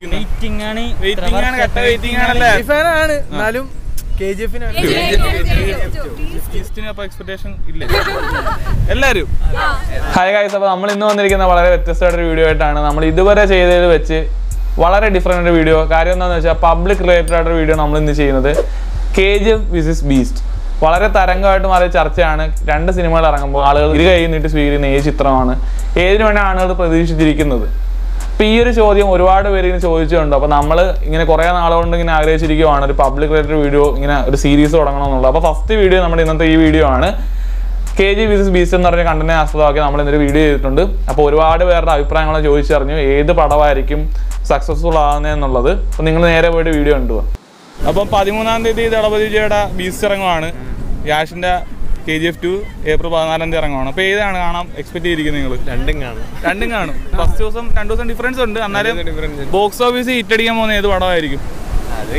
Waiting ആണ് waiting ആണ് കട്ട വെയിറ്റിംഗ് ആണല്ലേ ഫാനാണ് എന്നാലും കെ ജി എഫിനാണ് ഈസ്റ്റിന് അപ്പൊ എക്സ്പെക്ടേഷൻ ഇല്ല എല്ലാരും ഹായ് ഗൈസ് അപ്പോൾ നമ്മൾ ഇന്ന് വന്നിരിക്കുന്ന വളരെ വ്യത്യസ്തമായിട്ടൊരു വീഡിയോ ആയിട്ടാണ് നമ്മൾ ഇതുവരെ ചെയ്തത് വെച്ച് വളരെ ഡിഫറെൻ്റ് ഒരു വീഡിയോ കാര്യം എന്താണെന്ന് വെച്ചാൽ പബ്ലിക് റിലേറ്റഡ് ആയിട്ടൊരു വീഡിയോ നമ്മൾ ഇന്ന് ചെയ്യുന്നത് K G F versus Beast വളരെ തരംഗമായിട്ട് മാറിയ ചർച്ചയാണ് രണ്ട് സിനിമകൾ ഇറങ്ങുമ്പോൾ ആളുകൾ ഇരു കൈ നീട്ടി സ്വീകരിക്കുന്ന ഏത് ചിത്രമാണ് ഏതിനു വേണ്ടി ആളുകൾ പ്രതീക്ഷിച്ചിരിക്കുന്നത് അപ്പോൾ ഈ ഒരു ചോദ്യം ഒരുപാട് പേര് ഇങ്ങനെ ചോദിച്ചിട്ടുണ്ട് അപ്പോൾ നമ്മൾ ഇങ്ങനെ കുറേ നാളുകൊണ്ട് ഇങ്ങനെ ആഗ്രഹിച്ചിരിക്കുവാണ് ഒരു പബ്ലിക് റിലേറ്റഡ് വീഡിയോ ഇങ്ങനെ ഒരു സീരീസ് തുടങ്ങണമെന്നുള്ളത് അപ്പോൾ ഫസ്റ്റ് വീഡിയോ നമ്മുടെ ഇന്നത്തെ ഈ വീഡിയോ ആണ് കെ ജി വിസിസ് ബീസ് എന്ന് പറഞ്ഞ കണ്ടനെ ആസ്പദമാക്കി നമ്മൾ ഇന്നൊരു വീഡിയോ ചെയ്തിട്ടുണ്ട് അപ്പോൾ ഒരുപാട് പേരുടെ അഭിപ്രായങ്ങൾ ചോദിച്ചറിഞ്ഞു ഏത് പടമായിരിക്കും സക്സസ്ഫുൾ ആകുന്നതെന്നുള്ളത് അപ്പോൾ നിങ്ങൾ നേരെ പോയിട്ട് വീഡിയോ കണ്ടുപോകാം അപ്പം പതിമൂന്നാം തീയതി ദളപതി വിജയുടെ ബീസ് ഇറങ്ങുവാണ് യാഷിൻ്റെ K G F two April പതിനാലാം തീയതി ഇറങ്ങുവാണ് അപ്പോൾ ഏതാണ് കാണാൻ എക്സ്പെക്ട് ചെയ്തിരിക്കുന്നത് നിങ്ങൾ രണ്ടും കാണും രണ്ടും കാണും ഫസ്റ്റ് ദിവസം രണ്ടു ദിവസം ഡിഫറൻസ് ഉണ്ട് എന്നാലും ബോക്സ് ഓഫീസ് ഹിറ്റ് അടിക്കാൻ പോകുന്ന ഏത് പടമായിരിക്കും അത്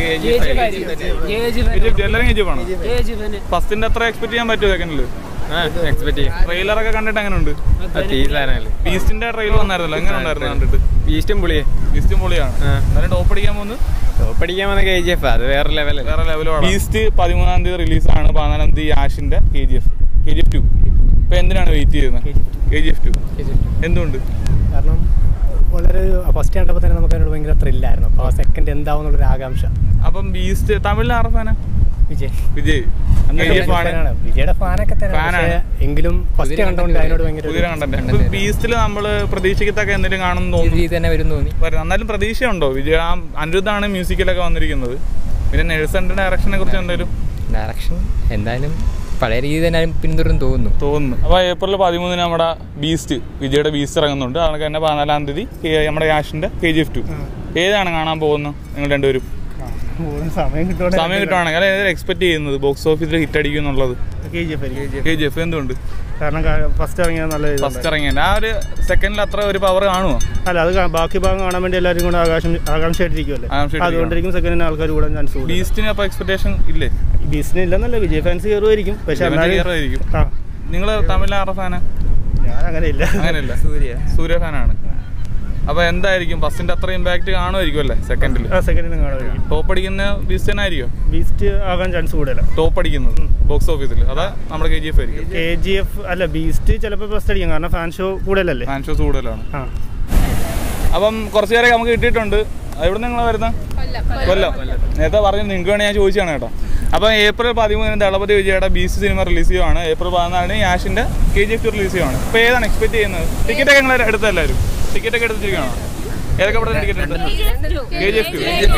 എല്ലാവരും കെ ജി ആണ് ഫസ്റ്റിന്റെ അത്ര എക്സ്പെക്ട് ചെയ്യാൻ പറ്റുമോ സെക്കൻഡിൽ എക്സ്പെക്ട് ചെയ്യാം ട്രെയിലറൊക്കെ കണ്ടിട്ട് എങ്ങനെ ഉണ്ട് തീസാനല്ലേ ബീസ്റ്റിന്റെ ട്രെയിലർ വന്നായിരുന്നല്ലോ എങ്ങനെ ഉണ്ടായിരുന്നു കണ്ടിട്ട് ഈസ്റ്റും പുളിയെ ബീസ്റ്റ് പൊളിയാണ് എന്നാലും ടോപ്പ് അടിക്കാൻ പോകുന്നത് പഠിക്കാൻ വന്ന കെ ജി എഫ് അത് വേറെ ലെവലല്ലേ വേറെ ലെവലാണ് ബീസ്റ്റ് പതിമൂന്നാം തീയതി റിലീസാണ് പതിനാലാം തീയതി ആഷിന്റെ K G F K G F two ഇപ്പൊ എന്തിനാണ് വെയിറ്റ് ചെയ്യുന്നത് കെ ജി എഫ് ടു എന്തുകൊണ്ട് കാരണം വളരെ ഫസ്റ്റ് കണ്ടപ്പോൾ തന്നെ നമുക്ക് അതിനോട് ഭയങ്കര ത്രില്ലായിരുന്നു അപ്പോൾ സെക്കൻഡ് എന്താവും എന്നുള്ളൊരു ആകാംക്ഷ അപ്പം ബീസ്റ്റ് തമിഴിൽ ആറ് fan Vijay Vijay K G F ആണ് ഫാനാണ്. വിജയുടെ ഫാനൊക്കെ തന്നെ ഫാനാണ്. പക്ഷേ എങ്കിലും ഫസ്റ്റ് കണ്ടോണ്ട് അതിനോട് ഭയങ്കര പുതിയ കണ്ടന്റ് ബീസ്റ്റിൽ നമ്മള് പ്രതീക്ഷിക്കത്തൊക്കെ എന്തെങ്കിലും കാണുന്നു തോന്നുന്നു രീതി തന്നെ വരും തോന്നി വരും. എന്നാലും പ്രതീക്ഷയുണ്ടോ വിജയ ആ അനിരുദ്ധാണ് മ്യൂസിക്കിലൊക്കെ വന്നിരിക്കുന്നത് പിന്നെ നെഴ്സന്റെ ഡയറക്ഷനെ കുറിച്ച് എന്തെങ്കിലും ഡയറക്ഷൻ എന്തായാലും പഴയ രീതി തന്നെ പിന്തുടരും തോന്നുന്നു തോന്നുന്നു അപ്പോൾ ഏപ്രിൽ പതിമൂന്നിന് നമ്മുടെ ബീസ്റ്റ് വിജയുടെ ബീസ്റ്റ് ഇറങ്ങുന്നുണ്ട് അതൊക്കെ തന്നെ പതിനാലാം തീയതി കെ- നമ്മുടെ യാഷിന്റെ കെ ജി എഫ് ടു ഏതാണ് കാണാൻ പോകുന്നത് നിങ്ങൾ രണ്ടുപേരും സമയം കിട്ടുവാണെങ്കിൽ സമയം കിട്ടുവാണെങ്കിൽ ഏതാണ് എക്സ്പെക്ട് ചെയ്യുന്നത് ബോക്സ് ഓഫീസിൽ ഹിറ്റ് അടിക്കും എന്നുള്ളത് K G F K G F എന്തുകൊണ്ട് കാരണം ഫസ്റ്റ് ഇറങ്ങിയ നല്ല ഫസ്റ്റ് ഇറങ്ങിയ ആ ഒരു സെക്കൻഡിൽ അത്ര ഒരു പവർ കാണുമോ അല്ല അത് കാ- ബാക്കി ഭാഗം കാണാൻ വേണ്ടി എല്ലാവരും കൂടെ ആകാശം ആകാംക്ഷയായിട്ടിരിക്കുമല്ലേ ആകാംക്ഷയായിട്ടിരിക്കും. അതുകൊണ്ടിരിക്കും സെക്കൻഡിന് ആൾക്കാർ കൂടാൻ ചാൻസ് കൂടുതൽ ബീസ്റ്റിന് അപ്പോൾ എക്സ്പെക്ടേഷൻ ഇല്ലേ ബീസിന് ഇല്ലെന്നല്ല വിജയ് ഫാൻസ് കയറുമായിരിക്കും പക്ഷെ എന്നാലും കയറുമായിരിക്കും ആ നിങ്ങൾ തമിഴ് ആരുടെ ഫാനാ ഞാൻ അങ്ങനെ ഇല്ല അങ്ങനെയല്ല സൂര്യ സൂര്യ ഫാനാണ് അപ്പൊ എന്തായിരിക്കും ഫസ്റ്റിന്റെ അത്ര ഇമ്പാക്ട് കാണുമായിരിക്കും അല്ലേ സെക്കൻഡിൽ ആ സെക്കൻഡിന് കാണുമായിരിക്കും ടോപ്പ് അടിക്കുന്ന ബീസ്റ്റ് തന്നെ ആയിരിക്കും ബീസ്റ്റ് ആകാൻ ചാൻസ് കൂടുതലാണ് ടോപ്പ് അടിക്കുന്നത് ബോക്സ് ഓഫീസിൽ അതാ നമ്മുടെ കെ ജി എഫ് ആയിരിക്കും കെ ജി എഫ് അല്ല ബീസ്റ്റ് ചിലപ്പോൾ ഫസ്റ്റ് അടിക്കും കാരണം ഫാൻ ഷോ കൂടുതലല്ലേ ഫാൻ ഷോസ് കൂടുതലാണ് ആ അപ്പം കുറച്ച് പേരെ നമുക്ക് കിട്ടിയിട്ടുണ്ട് എവിടെ നിങ്ങൾ വരുന്ന കൊല്ലം നേരത്തെ പറഞ്ഞു നിങ്ങൾക്ക് വേണേൽ ഞാൻ ചോദിച്ചാണ് കേട്ടോ അപ്പം ഏപ്രിൽ പതിമൂന്നിന് ദളപതി വിജയുടെ ബീസ് സിനിമ റിലീസ് ചെയ്യുവാണ് ഏപ്രിൽ പതിനാലിന് യാഷിന്റെ K G F two release ചെയ്യുവാണ് അപ്പോൾ ഏതാണ് എക്സ്പെക്ട് ചെയ്യുന്നത് ടിക്കറ്റ് ഒക്കെ നിങ്ങൾ എടുത്ത എല്ലാവരും ടിക്കറ്റ് ഒക്കെ എടുത്തിരിക്കുകയാണോ ഏതൊക്കെ ഇവിടെ ടിക്കറ്റ് എടുത്തത് K G F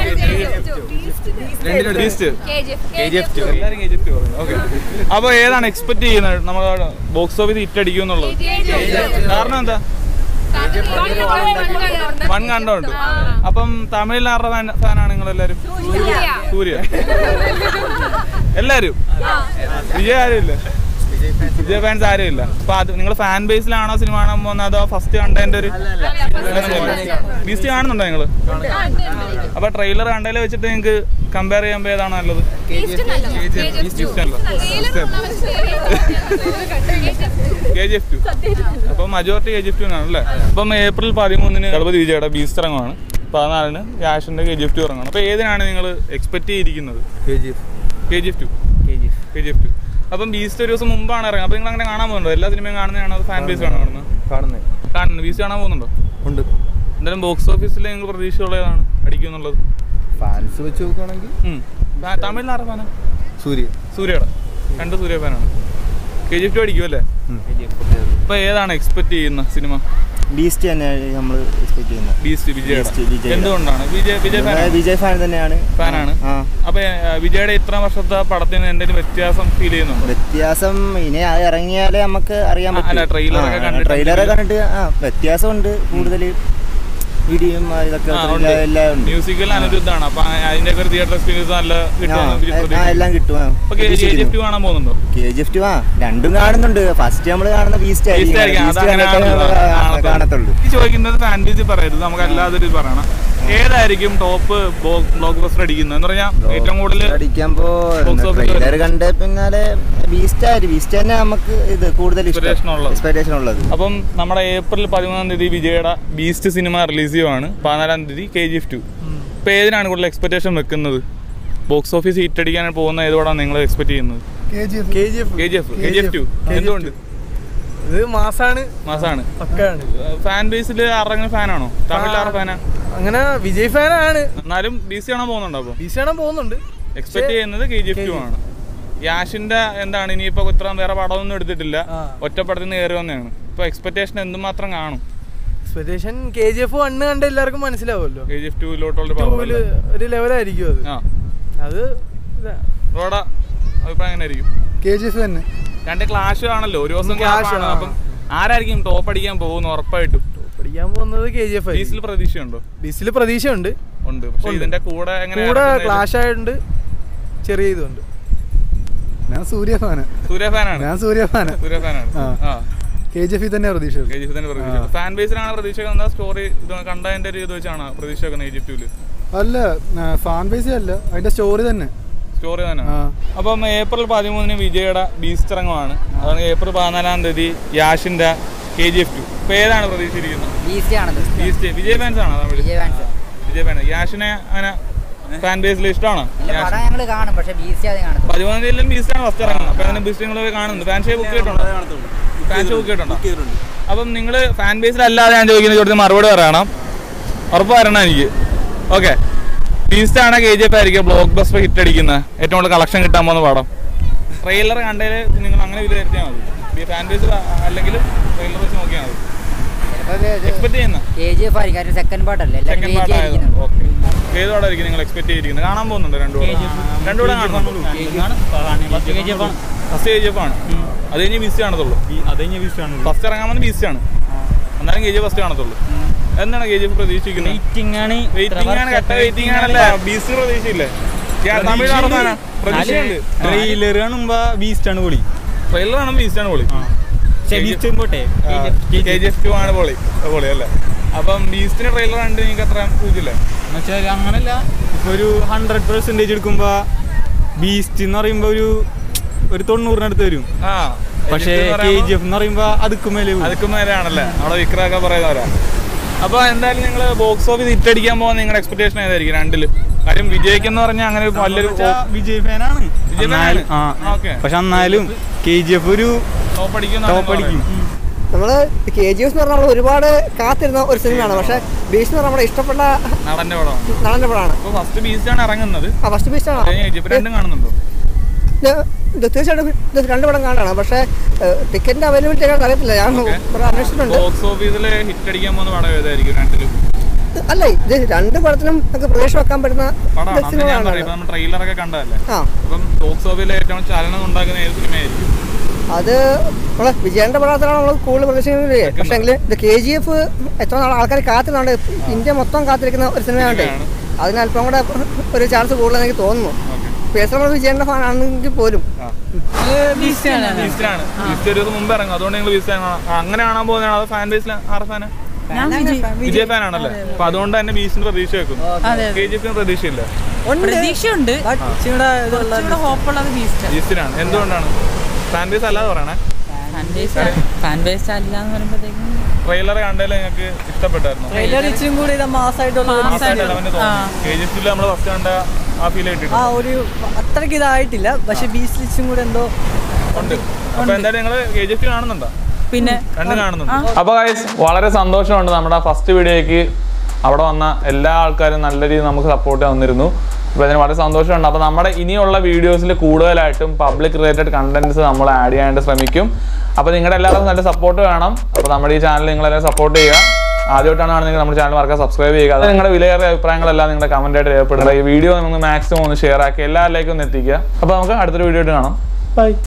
two Beast എല്ലാവരും കെ ജി എഫ് ടു പറഞ്ഞു ഓക്കെ അപ്പോൾ ഏതാണ് എക്സ്പെക്ട് ചെയ്യുന്നത് നമ്മുടെ ബോക്സ് ഓഫീസ് ഹിറ്റ് അടിക്കും എന്നുള്ളത് കാരണം എന്താ വൺ കണ്ടുണ്ട് അപ്പം തമിഴിൽ ആരുടെ ഫാൻ ഫാനാണ് നിങ്ങൾ എല്ലാവരും സൂര്യ എല്ലാരും വിജയ് ആരും ഇല്ല വിജയ് ഫാൻസ് ആരും ഇല്ല അപ്പൊ അത് നിങ്ങൾ ഫാൻ ബേസിലാണോ സിനിമ കാണാൻ പോകുന്നത് അതോ ഫസ്റ്റ് കണ്ടതിന്റെ ഒരു ബീസ്റ്റ് കാണുന്നുണ്ടോ നിങ്ങൾ അപ്പൊ ട്രെയിലർ കണ്ടതിൽ വെച്ചിട്ട് നിങ്ങൾക്ക് കമ്പയർ ചെയ്യുമ്പോൾ ഏതാണ് നല്ലത് കെ ജി എഫ് ടു അപ്പൊ majority K G F two ആണ് അല്ലേ അപ്പം ഏപ്രിൽ പതിമൂന്നിന് ഗണപതി വിജയുടെ ബീസ്റ്റ് ഇറങ്ങുവാണ് പതിനാലിന് ക്യാഷിന്റെ കെ ജി എഫ് ടു ഇറങ്ങണം അപ്പൊ ഏതിനാണ് നിങ്ങൾ എക്സ്പെക്ട് ചെയ്തിരിക്കുന്നത് K G F two K G F two അപ്പം ബീസ്റ്റ് ഒരു ദിവസം മുമ്പാണ് ഇറങ്ങുന്നത് അപ്പൊ നിങ്ങൾ അങ്ങനെ കാണാൻ പോകുന്നുണ്ടോ എല്ലാ സിനിമയും കാണുന്നതാണോ അത് ഫാൻ ബേസ് ആണോ കാണുന്നത് കാണുന്നേ കാണുന്നു ബീസ്റ്റ് കാണാൻ പോകുന്നുണ്ടോ ഉണ്ട് എന്തായാലും ബോക്സ് ഓഫീസിൽ നിങ്ങൾ പ്രതീക്ഷയുള്ള ഏതാണ് അടിക്കും എന്നുള്ളത് ഫാൻസ് വെച്ച് നോക്കുകയാണെങ്കിൽ ഉം. ആ, തമിഴിൽ ആരുടെ ഫാനാ സൂര്യ സൂര്യയുടെ രണ്ട് സൂര്യ ഫാനാണ് കെ ജി എഫ് ടു അടിക്കും അല്ലേ അപ്പൊ ഏതാണ് എക്സ്പെക്ട് ചെയ്യുന്ന സിനിമ ബീസ്റ്റ് തന്നെയാണ് നമ്മൾ എക്സ്പെക്ട് ചെയ്യുന്നത് ബീസ്റ്റ് വിജയുടെ ബീസ്റ്റ് വിജയുടെ. എന്തുകൊണ്ടാണ് വിജയ് വിജയ് നമ്മളെ ഫാൻ വിജയ് ഫാൻ തന്നെയാണ് ഫാനാണ് ആ അപ്പൊ ഏ, വിജയുടെ ഇത്ര വർഷത്തെ പടത്തിന് എന്തെങ്കിലും വ്യത്യാസം ഫീൽ ചെയ്യുന്നുണ്ടോ വ്യത്യാസം ഇനി അത് ഇറങ്ങിയാലേ നമുക്ക് അറിയാൻ ആ, അല്ല, trailer ഒക്കെ കണ്ടിട്ട് ട്രെയിലർ കണ്ടിട്ട് ആ വ്യത്യാസമുണ്ട് കൂടുതൽ ഇടിയും ആ, ഇതൊക്കെ ആ, thriller ഉണ്ട്. എല്ലാം ഉണ്ട് മ്യൂസിക്കൽ അനിരുദ്ധാണ് അപ്പൊ അതിന്റെ ഒക്കെ ഒരു തിയേറ്റർ എക്സ്പീരിയൻസ് നല്ല ആ, കിട്ടുമെന്ന് ആ, എല്ലാം കിട്ടും അപ്പൊ കെ ജി എഫ് ടു കാണാൻ പോകുന്നുണ്ടോ കെ ജി എഫ് ടു ആ രണ്ടും കാണുന്നുണ്ട് ഫസ്റ്റ് നമ്മൾ കാണുന്ന ബീസ്റ്റ് Beast ആയിരിക്കും. Beast അതങ്ങനെ കണ്ടിട്ടേ ആണല്ലോ. നമ്മള് കാണത്തുള്ളൂ. കാണത്തുള്ളൂ ഈ ചോദിക്കുന്നത് ഫാൻ ബേസിൽ പറയരുത് നമുക്ക് അല്ലാതെ ഒരു പറയണം ഏതായിരിക്കും ഏതായിരിക്കും ടോപ്പ് ബ്ലോക്ക് ബസ്റ്റർ അടിക്കുന്നത് എന്ന് പറഞ്ഞാൽ ഏറ്റവും കൂടുതൽ അടിക്കുമ്പോ Box office ട്രെയിലർ കണ്ട പിന്നാലെ ബീസ്റ്റ് ആയിരുന്നു ബീസ്റ്റ് തന്നെ നമുക്ക് ഇത് കൂടുതൽ Inspiration ഉള്ളത്. എക്സ്പെക്ടേഷൻ ഉള്ളത് അപ്പം നമ്മുടെ ഏപ്രിൽ പതിമൂന്നാം തീയതി വിജയുടെ ബീസ്റ്റ് സിനിമ റിലീസ് ചെയ്യുവാണ് പതിനാലാം തീയതി കെ ജി എഫ് ടു ഇപ്പൊ ഏതിനാണ് കൂടുതൽ എക്സ്പെക്ടേഷൻ വെക്കുന്നത് ബോക്സ് ഓഫീസ് ഹിറ്റ് അടിക്കാൻ പോകുന്ന ഏതോടാണ് നിങ്ങൾ എക്സ്പെക്ട് ചെയ്യുന്നത് K G F K G F K G F two എന്തുകൊണ്ട് ഇത് മാസാണ് മാസാണ് പക്കാണ് ഫാൻ ബേസിൽ ആരുടെ ഫാനാണോ തമിഴിലാറ് ഫാനാ അങ്ങനെ വിജയ് ഫാനാണ് എന്നാലും ബി സി കാണാൻ പോകുന്നുണ്ടോ അപ്പോൾ ബീച്ച് കാണാൻ പോകുന്നുണ്ട് എക്സ്പെക്ട് ചെയ്യുന്നത് കെ ജി എഫ് ടു ആണ് യാഷിന്റെ എന്താണ് ഇനിയിപ്പോ ഇത്ര വേറെ പടമൊന്നും എടുത്തിട്ടില്ല ആ. ഒറ്റപ്പടത്തിൽ നിന്ന് കയറി വന്നതാണ് ഇപ്പൊ എക്സ്പെക്ടേഷൻ എന്തുമാത്രം കാണും expectation K G F one കണ്ട എല്ലാവർക്കും മനസ്സിലാവുമല്ലോ കെ ജി എഫ് ടുവിലോട്ടുള്ള ടൂവില് ഒരു ലെവലായിരിക്കും അത് ആ അത് ഇതാ. റോഡ അഭിപ്രായം എങ്ങനെ ആയിരിക്കും കെ ജി എഫ് തന്നെ രണ്ട് ക്ലാഷ് ആണല്ലോ ഒരു ദിവസം Clash ക്ലാഷ് ആണ് ആണ്. അപ്പം ആരായിരിക്കും ടോപ്പ് അടിക്കാൻ പോകുന്നു ഉറപ്പായിട്ടും പഠിക്കാൻ പോകുന്നത് കെ ജി എഫ് ബീസിൽ പ്രതീക്ഷയുണ്ടോ ബീസിൽ പ്രതീക്ഷയുണ്ട് ഉണ്ട് പക്ഷെ ഇതിന്റെ കൂടെ എങ്ങനെ കൂടെ ക്ലാഷ് ആയിട്ടുണ്ട് ചെറിയ ഇതുണ്ട് ഞാൻ സൂര്യ ഫാന് സൂര്യ ഫാനാണ് ഞാൻ സൂര്യ ഫാന് സൂര്യ ഫാനാണ് ആ. ആ കെ ജി എഫ് തന്നെ പ്രതീക്ഷ കെ ജി എഫ് തന്നെ പ്രതീക്ഷ ഫാൻ ബേസിലാണ് പ്രതീക്ഷ എന്താ സ്റ്റോറി ഇത് കണ്ടതിന്റെ ഒരു ഇത് വെച്ചാണ് പ്രതീക്ഷ വെക്കുന്നത് ഈജിപ്തില് അല്ല ഫാൻ ബേസ് അല്ല അതിന്റെ സ്റ്റോറി തന്നെ സ്റ്റോറി തന്നെ ആ. അപ്പം ഏപ്രിൽ പതിമൂന്നിന് വിജയുടെ ബീസ്റ്റ് ഇറങ്ങുമാണ് അതാണ് ഏപ്രിൽ പതിനാലാം തീയതി യാഷിന്റെ കെ ജി എഫ് ടു ഇപ്പൊ ഏതാണ് പ്രതീക്ഷിച്ചിരിക്കുന്നത് ഈസി ആണത് ബീസ്റ്റ് വിജയ് ഫാൻസ് ആണോ തമിഴ് വിജയ് ഫാൻസ് വിജയ് ഫാൻ യാഷിനെ അങ്ങനെ ഫാൻ ബേസിൽ ഇഷ്ടമാണോ ഇല്ല പടം ഞങ്ങൾ കാണും പക്ഷെ ബി സി അത് കാണത്തുള്ളൂ പതിമൂന്നാം തീയതിയിലും ബീസ്റ്റാണ് ഫസ്റ്റ് ഇറങ്ങുന്നത് അപ്പൊ അതിന് ബീസ്റ്റ് നിങ്ങൾ കാണുന്നുണ്ട് ഫാൻ ഷോ ബുക്ക് ചെയ്തിട്ടുണ്ടോ ഫാൻ ഷോ ബുക്ക് ചെയ്തിട്ടുണ്ടോ അപ്പം നിങ്ങൾ ഫാൻ ബേസിൽ അല്ലാതെ ഞാൻ ചോദിക്കുന്ന ചോദ്യത്തിന് മറുപടി പറയണം ഉറപ്പ് തരണം എനിക്ക് ഓക്കെ ബീസ്റ്റ് ആണ് കെ ജി എഫ് ആയിരിക്കും ബ്ലോക്ക് ബസ്റ്റർ ഹിറ്റ് അടിക്കുന്നത് ഏറ്റവും കൂടുതൽ കളക്ഷൻ കിട്ടാൻ പോകുന്ന പടം ട്രെയിലർ കണ്ടതിൽ നിങ്ങൾ അങ്ങനെ വിലയിരുത്തിയാൽ മതി ഫാൻ ബേസിൽ അല്ലെങ്കിൽ ട്രെയിലർ വെച്ച് നോക്കിയാൽ മതി എക്സ്പെക്ട് ചെയ്യുന്ന കെ ജി എഫ് ആയിരിക്കും സെക്കൻഡ് പാർട്ടല്ലേ എല്ലാവരും സെക്കൻഡ് വെയിറ്റ് പാർട്ട് ആയിരിക്കുന്നു ഓക്കെ ഏതോടായിരിക്കും നിങ്ങൾ എക്സ്പെക്ട് ചെയ്തിരിക്കുന്നത് കാണാൻ പോകുന്നുണ്ട് രണ്ടുകൂടെ രണ്ടുകൂടെ കാണുന്നുണ്ടോ ഫസ്റ്റ് കെ ജി എഫ് ആണ് അത് കഴിഞ്ഞ് ബീസ്റ്റ് കാണത്തുള്ളൂ ഫസ്റ്റ് ഇറങ്ങാൻ വന്ന് ബീസ്റ്റ് ആണ് എന്നാലും കെ ജി ഫസ്റ്റ് കാണത്തുള്ളൂ എന്താണ് കെ ജി എഫ് പ്രതീക്ഷിക്കുന്നത് വെയിറ്റിംഗ് ആണ് കട്ട വെയിറ്റിംഗ് ആണല്ലേ ബീസ്റ്റ് പ്രതീക്ഷയില്ലേ ഞാൻ തമിഴ് നടത്താനാ പ്രതീക്ഷയുണ്ട് ട്രെയിലർ കാണുമ്പോ ബീസ്റ്റ് ആണ് പൊളി ട്രെയിലർ ആണ് ബീസ്റ്റ് ആണ് പൊളി ബീസ്റ്റ് പോട്ടെ കെ ജി എഫ് ടു ആണ് പൊളി പൊളി അല്ലേ അപ്പം ബീസ്റ്റിന് ട്രെയിലർ കണ്ട് നിങ്ങൾക്ക് അത്ര പൂജില്ലേ എന്നുവെച്ചാൽ അങ്ങനല്ല ഇപ്പൊ ഒരു ഹൺഡ്രഡ് പെർസെന്റേജ് എടുക്കുമ്പോ ബീസ്റ്റ് എന്ന് പറയുമ്പോ ഒരു ഒരു തൊണ്ണൂറിനടുത്ത് വരും ആ പക്ഷേ കെ ജി എഫ് എന്ന് പറയുമ്പോ അതുക്കും മേലെ പോകും. അതുക്കും നേരെയാണല്ലേ നമ്മുടെ വിക്രമൊക്കെ പറയുന്നവരാ അപ്പൊ എന്തായാലും നിങ്ങൾ ബോക്സ് ഓഫീസ് ഹിറ്റ് അടിക്കാൻ പോകുന്ന നിങ്ങളുടെ എക്സ്പെക്ടേഷൻ ഏതായിരിക്കും രണ്ടിലും കാര്യം വിജയിക്കെന്ന് പറഞ്ഞാൽ അങ്ങനെ ഒരു വലിയൊരു എന്നുവെച്ചാ വിജയ് ഫാനാണ് വിജയ് എന്നാലും- ഫാനാണ്? ആ ഓക്കേ. പക്ഷെ എന്നാലും കെ ജി എഫ് ഒരു ടോപ്പ് അടിക്കും ടോപ്പ് അടിക്കും നമ്മൾ കെ ജി എഫ് എന്ന് പറഞ്ഞാൽ നമ്മൾ ഒരുപാട് കാത്തിരുന്ന ഒരു സിനിമയാണ് പക്ഷേ ബീച്ച് എന്ന് പറഞ്ഞാൽ നമ്മുടെ ഇഷ്ടപ്പെട്ട നടന്റെ പടമാണ് നടൻ്റെ പടമാണ് അപ്പൊ ഫസ്റ്റ് ബീസ്റ്റ് ആണ് ഇറങ്ങുന്നത് ആ ഫസ്റ്റ് ബീച്ചാണ് അത് കഴിഞ്ഞ് ഇപ്പൊ രണ്ടും കാണുന്നുണ്ടോ ഇത് തീർച്ചയായിട്ടും ഇത് രണ്ട് പടം കാണാണ് പക്ഷേ ടിക്കറ്റിന്റെ അവൈലബിലിറ്റി ഒക്കെ അറിയത്തില്ല ഞാൻ ഓക്കേ. കുറെ അന്വേഷിച്ചിട്ടുണ്ട് ബോക്സ് ഓഫീസിൽ ഹിറ്റ് അടിക്കാൻ പോകുന്ന പടം ഏതായിരിക്കും രണ്ടിലും അല്ല ഇത് രണ്ട് പടത്തിനും നമുക്ക് പ്രതീക്ഷ വെക്കാൻ പറ്റുന്ന പടമാണ് അന്ന് ഞാൻ സിനിമകളാണ് പറയും നമ്മൾ ട്രെയിലറൊക്കെ കണ്ടതല്ലേ ആ അപ്പം ബോക്സ് ഓഫീസിൽ ഏറ്റവും ചലനം ഉണ്ടാക്കുന്ന ഏത് സിനിമയായിരിക്കും അത് നമ്മളെ വിജയന്റെ പടത്തിലാണ് നമ്മൾ കൂടുതൽ പ്രതീക്ഷിക്കുന്നത് പക്ഷേ എങ്കിൽ ഇത് കെ ജി എഫ് എത്ര നാൾ ആൾക്കാർ കാത്തിരുന്നുണ്ട് ഇന്ത്യ മൊത്തം കാത്തിരിക്കുന്ന ഒരു സിനിമയാണ് സിനിമയാണ്. അതിന് അല്പം കൂടെ ഒരു ചാൻസ് കൂടുതൽ എനിക്ക് തോന്നുന്നു ഓക്കെ പേഴ്സണൽ വിജയന്റെ ഫാൻ ആണെങ്കിൽ പോലും ബീസ്റ്റാണ് ബീസ്റ്റ് ഒരു ദിവസം മുമ്പ് ഇറങ്ങും അതുകൊണ്ട് നിങ്ങൾ ബീസ്റ്റ് അങ്ങനെ കാണാൻ പോകുന്നതാണ് അത് ഫാൻ ബേസിൽ ആറ് ഫാന് വിജയ് ഫാൻ ആണല്ലേ അപ്പൊ അതുകൊണ്ട് തന്നെ ബീസിന് പ്രതീക്ഷ വെക്കും കെ ജി എഫിന് പ്രതീക്ഷയില്ല പ്രതീക്ഷയുണ്ട് കുറച്ചുകൂടെ ഹോപ്പുള്ളത് ബീസ്റ്റ് ബീസ്റ്റിനാണ് എന്തുകൊണ്ടാണ് ഫാൻ ബേസ് അല്ലാതെ പറയണേ ഫാൻ ബേസ് ഫാൻ ബേസ് അല്ല എന്ന് പറയുമ്പോഴത്തേക്കും ട്രെയിലർ കണ്ടതിൽ നിങ്ങൾക്ക് ഇഷ്ടപ്പെട്ടായിരുന്നു ഇച്ചിരി കൂടി ഇത് മാസമായിട്ടുള്ള കെ ജി എഫിൽ നമ്മൾ ഫസ്റ്റ് കണ്ട ആ ഫീൽ കിട്ടിയിട്ടുണ്ട് ആ ഒരു അത്രയ്ക്ക് ഇതായിട്ടില്ല പക്ഷെ ബീച്ച് ഇച്ചും കൂടെ എന്തോ ഉണ്ട് അപ്പൊ എന്തായാലും നിങ്ങൾ കെ ജി എഫ് കാണുന്നുണ്ടോ പിന്നെ രണ്ടും കാണുന്നുണ്ട് അപ്പൊ ഗൈസ് വളരെ സന്തോഷമുണ്ട് നമ്മുടെ ഫസ്റ്റ് വീഡിയോയ്ക്ക് അവിടെ വന്ന എല്ലാ ആൾക്കാരും നല്ല രീതിയിൽ നമുക്ക് സപ്പോർട്ട് തന്നിരുന്നു അപ്പോൾ അതിന് വളരെ സന്തോഷമുണ്ട് അപ്പോൾ നമ്മുടെ ഇനിയുള്ള വീഡിയോസിൽ കൂടുതലായിട്ടും പബ്ലിക് റിലേറ്റഡ് കണ്ടന്റ്സ് നമ്മൾ ആഡ് ചെയ്യാനായിട്ട് ശ്രമിക്കും അപ്പോൾ നിങ്ങളുടെ എല്ലാവർക്കും നല്ല സപ്പോർട്ട് വേണം അപ്പോൾ നമ്മുടെ ഈ ചാനൽ നിങ്ങളെല്ലാം സപ്പോർട്ട് ചെയ്യുക ആദ്യമായിട്ടാണ് കാണുന്നെങ്കിൽ നമ്മുടെ ചാനൽ മറക്കാൻ സബ്സ്ക്രൈബ് ചെയ്യുക അത് നിങ്ങളുടെ വിലയേറിയ അഭിപ്രായങ്ങളെല്ലാം നിങ്ങളുടെ കമന്റ് ആയിട്ട് രേഖപ്പെടുക ഈ വീഡിയോ നിങ്ങൾ മാക്സിമം ഒന്ന് ഷെയർ ആക്കി എല്ലാവരിലേക്കും ഒന്ന് എത്തിക്കുക അപ്പോൾ നമുക്ക് അടുത്തൊരു വീഡിയോ ആയിട്ട് കാണാം ബൈ